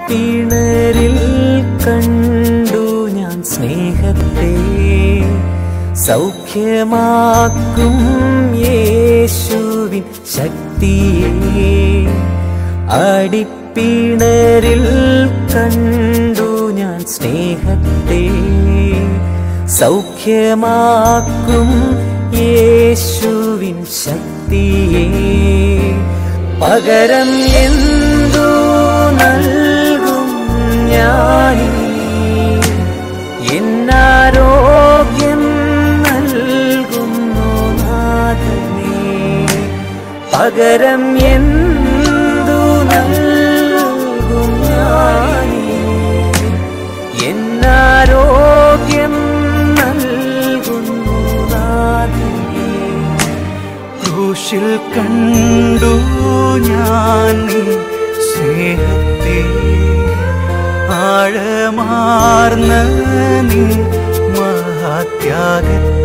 അടിപ്പിണരിൽ കണ്ടു ഞാൻ സ്നേഹത്തെ സൗഖ്യമാക്കും യേശുവിൻ ശക്തിയെ അടിപ്പിണരിൽ കണ്ടു ഞാൻ സ്നേഹത്തെ സൗഖ്യമാക്കും യേശുവിൻ ശക്തിയെ പകരം എന്തു നൽകും ഞാൻ എന്നാരോഗ്യം നൽകുന്നു നാഥനേ പകരം എന്തു നൽകും ഞാൻ എന്നാരോഗ്യം നൽകുന്നു നാഥനേ ക്രൂശിൽ കണ്ടു ഞാൻ നിൻ സ്നേഹത്തെ ആഴമാർന്ന നിൻ മഹാത്യാഗത്തെ